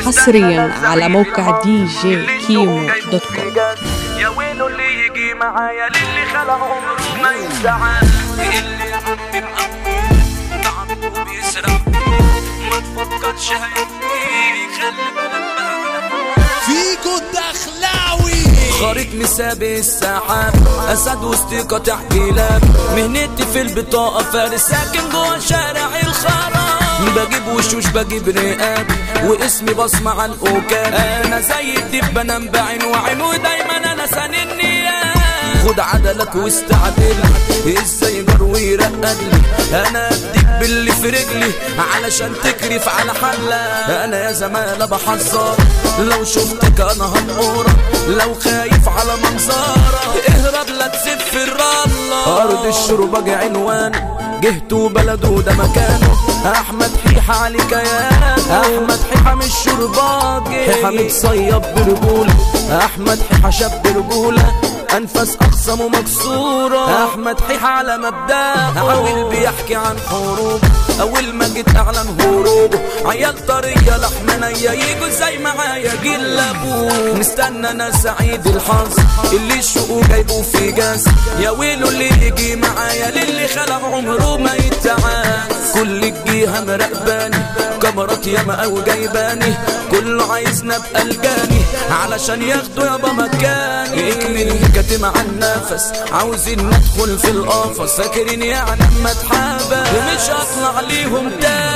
حصريا على موقع دي جي كيمو دوت كوم يا ويله اللي يجي معايا للي خلق عمره ما يزعل اللي عمي مقوي تعبه بيسرق ما تفكرش هيفني خلي بالك بقى فيكو الدخلاوي خارج مسابق الساحات اسد وسط قطع كلاب مهنتي في البطاقه فارس ساكن جوه شارع الخراب بجيب وشوش بجيب رئاب واسمي بصمع على الاوكاب انا زي الدب بنام بعين وعين ودايما انا سنني خد عدلك واستعدل ازاي جروي يرقد لي انا اديك باللي في رجلي علشان تكرف على حلة انا يا زمالة بحذر لو شفتك انا هنقورك لو خايف على منظرك اهرب لا تسيب في الرملة ارض الشربة عنوان جهته بلده ده مكانه احمد حيحة علي كيان احمد حيحة مش شرباجي حيحة متصيب برجولة احمد حيحة شاب برجولة انفاس اقسم ومكسورة احمد حيحة على مبدأ عويل بيحكي عن حروب اول ما جيت اعلن هروبه عيال طرية لحم نية يجوا زي معايا جيل ابوه مستنى انا سعيد الحظ اللي الشقوق جايبه في جاز يا ويله اللي يجي معايا للي خلق عمره ما يتعاز كل الجيهة مراقباني كاميرات ياما او جايباني كله عايزنا بقلقاني علشان ياخدوا يابا مكاني اكمل كاتم على النفس عاوزين ندخل في القفص فاكرين يعني اما اتحابى ومش هطلع ليهم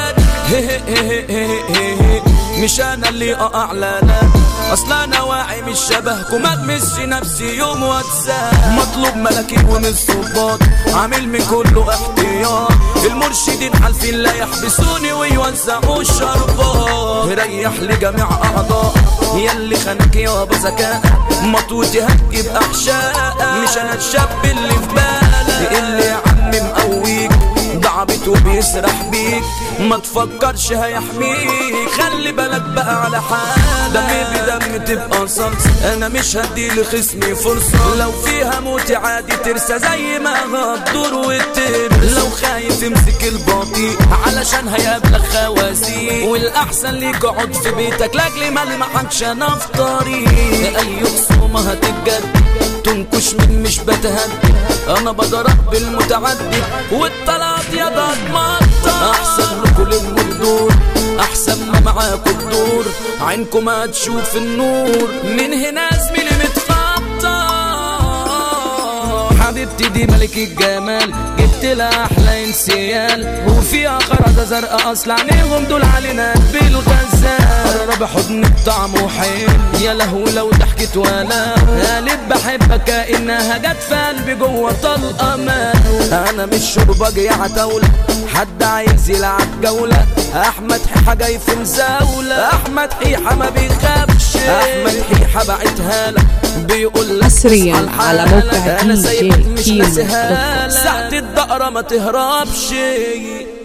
تاني مش انا اللي اقع لا لا اصل انا واعي مش شبهكم اغمس نفسي يوم واتساب مطلوب ملكي ومن صباط عامل من كله احتياط المرشدين حالفين لا يحبسوني ويوزعوا الشربات ريح لجميع اعضاء ياللي خانك يابا ذكاء مطوتي هتجيب احشاء مش انا الشاب اللي في بالك اللي يا عم مقويك ضعبت وبيسرح بيك ما تفكرش هيحميك خلي بالك بقى على حالك دمي بدم تبقى صلصة انا مش هدي لخصمي فرصة لو فيها موت عادي ترسى زي ما هتدور وتبس لو خايف امسك البطيء علشان هيقابلك خوازيق والاحسن ليك اقعد في بيتك لاجل ما المحكش انا في طريق اي خصومة هتتجدد تنكش من مش بتهدد انا بضرب بالمتعدد والطلعت يا ضاد مطر احسن لكم للمقدور احسن ما معاكم الدور عينكم هتشوف النور من هنا زميلي متخطى حبيبتي دي ملك الجمال جبت لها احلى انسيال وفيها خرزة زرقاء اصل عينيهم دول علينا بالغزال قرب حضن بطعمه حلو يا لهو لو ضحكت ولا قالت بحبك كانها جت في قلبي جوه طلقه مال انا مش شرباجي يا عتاوله حد عايز يلعب جوله احمد حيحه جاي في مزاوله احمد حيحه ما بيخافش احمد حيحه بعتها لك بيقول لك حصرياً اصحى على لحالك. موقع أنا دي جي سايبك مش كيمو ناسيها دوت كوم. لك. ساعة الدقرة ما تهربش